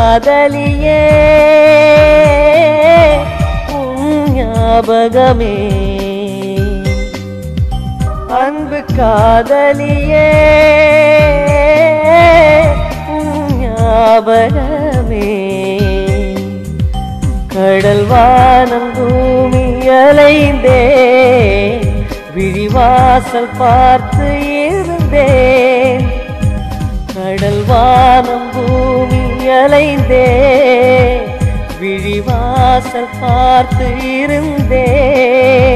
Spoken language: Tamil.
காதலியே உன் ஞாபகமே அன்பு காதலியே உன் ஞாபகமே கடல் வானம் பூமி அலைந்தே விழிவாசல் பார்த்து இருந்தேன் கடல் வானம் பூமி அலைந்தே விழிவாசல் பார்த்து இருந்தேன்